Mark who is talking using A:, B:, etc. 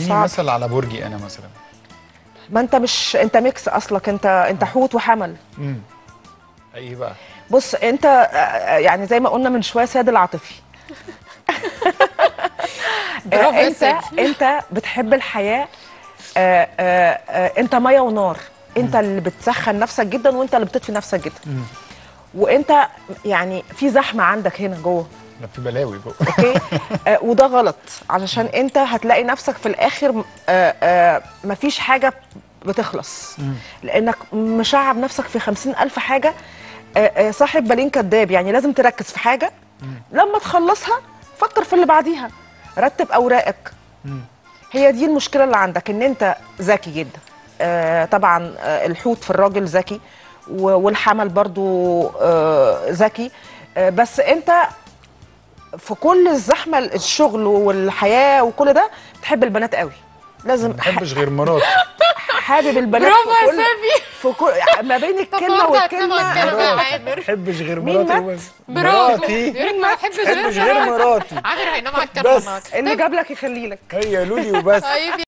A: اديني
B: صعب.
A: مثل على برجي انا مثلا
B: ما انت مش انت ميكس اصلك انت انت حوت وحمل
A: امم ايه بقى
B: بص انت آه، يعني زي ما قلنا من شويه سيد العاطفي
C: برافو يا
B: انت
C: سيدي.
B: انت بتحب الحياه آه، آه، آه، انت ميه ونار انت اللي بتسخن نفسك جدا وانت اللي بتطفي نفسك جدا وانت يعني في زحمه عندك هنا جوه
A: لا في بلاوي جوه
B: اوكي آه وده غلط علشان انت هتلاقي نفسك في الاخر آه آه مفيش حاجه بتخلص لانك مشعب نفسك في خمسين الف حاجه آه آه صاحب بالين كداب يعني لازم تركز في حاجه لما تخلصها فكر في اللي بعديها رتب اوراقك هي دي المشكله اللي عندك ان انت ذكي جدا آه طبعا آه الحوت في الراجل ذكي و- والحمل برضو آه ذكي آه بس انت في كل الزحمه الشغل والحياه وكل ده بتحب البنات قوي لازم
A: ما بحبش غير مراتي
B: حابب البنات
C: برافو
B: في
C: يا
B: كل
C: سامي
B: في كل ما بين
C: طب
B: الكلمه
C: برضه هتكلم
B: والكلمه
C: هتكلم يا
A: ما
C: عامر
A: بحبش غير
B: مين
A: مراتي
B: مات؟
A: وبس
C: برافو
A: مراتي
C: يقول لك ما بحبش
A: ما بحبش غير مراتي
C: عامر هينام على الكنبه
A: بس.
C: النهارده
B: اللي جاب لك يخلي لك
A: هي لولي وبس
C: طيب